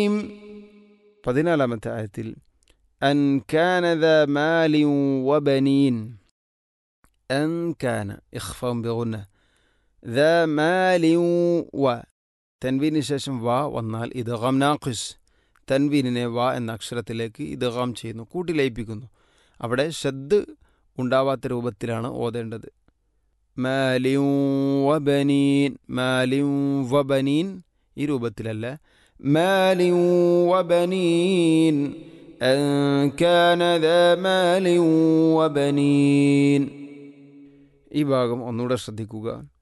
മീം പതിനാലാമത്തെ ആയത്തിൽ അൻ കാന ദ മാലിൻ വബനീൻ അൻ കാന ഇഖ്ഫാം ബിഗുന്ന ദ മാലിൻ വ തൻവീന് ശേഷം വ വന്നാൽ ഇദ്ഗാം നാഖിസ് തൻവീനിനെ വ എന്ന അക്ഷരത്തിലേക്ക് ഇദ്ഗാം ചെയ്യുന്നു കൂട്ടി ലയിപ്പിക്കുന്നു അവിടെ ഷദ് ഉണ്ടാവാത്ത രൂപത്തിലാണ് ഓതേണ്ടത് മാലിൻ വബനീൻ മാലിൻ വബനീൻ ഈ രൂപത്തിലല്ല മാലിൻ വബനീൻ أن كان ذا مال وبنين ഈ ഭാഗം ഒന്നുകൂടെ ശ്രദ്ധിക്കുക